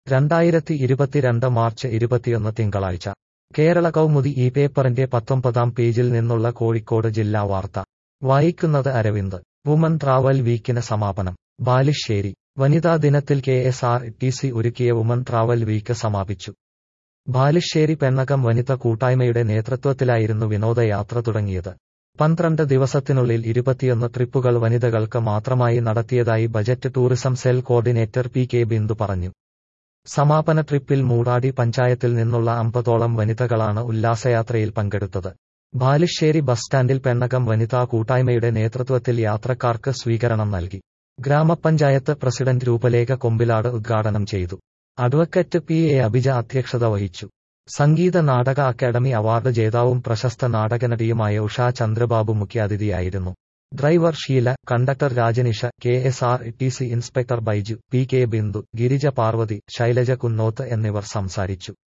രണ്ടായിരത്തി ഇരുപത്തിരണ്ട് മാർച്ച് ഇരുപത്തിയൊന്ന് തിങ്കളാഴ്ച കേരള കൗമുദി ഈ പേപ്പറിന്റെ പത്തൊമ്പതാം പേജിൽ നിന്നുള്ള കോഴിക്കോട് ജില്ലാ വാർത്ത വായിക്കുന്നത് അരവിന്ദ് വുമൺ ട്രാവൽ വീക്കിന് സമാപനം ബാലുശ്ശേരി വനിതാ ദിനത്തിൽ K S R T C ഒരുക്കിയ വുമൺ ട്രാവൽ വീക്ക് സമാപിച്ചു ബാലുശ്ശേരി പെണ്ണകം വനിത കൂട്ടായ്മയുടെ നേതൃത്വത്തിലായിരുന്നു വിനോദയാത്ര തുടങ്ങിയത് പന്ത്രണ്ട് ദിവസത്തിനുള്ളിൽ ഇരുപത്തിയൊന്ന് ട്രിപ്പുകൾ വനിതകൾക്ക് മാത്രമായി നടത്തിയതായി budget tourism cell coordinator P K Bindu പറഞ്ഞു സമാപന ട്രിപ്പിൽ മൂടാടി പഞ്ചായത്തിൽ നിന്നുള്ള അമ്പതോളം വനിതകളാണ് ഉല്ലാസയാത്രയിൽ പങ്കെടുത്തത് ബാലുശ്ശേരി ബസ് സ്റ്റാൻഡിൽ പെണ്ണകം വനിതാ കൂട്ടായ്മയുടെ നേതൃത്വത്തിൽ യാത്രക്കാർക്ക് സ്വീകരണം നൽകി ഗ്രാമപഞ്ചായത്ത് പ്രസിഡന്റ് രൂപലേഖ കൊമ്പിലാട് ഉദ്ഘാടനം ചെയ്തു അഡ്വക്കറ്റ് പി എ അഭിജ അധ്യക്ഷത വഹിച്ചു സംഗീത നാടക അക്കാദമി അവാർഡ് ജേതാവും പ്രശസ്ത നാടകനടിയുമായ ഉഷാ ചന്ദ്രബാബു മുഖ്യാതിഥിയായിരുന്നു driver Sheela conductor Rajanisha K S R T C inspector Baiju P K Bindu Girija Parvathy Shailaja Kunnoth എന്നിവർ സംസാരിച്ചു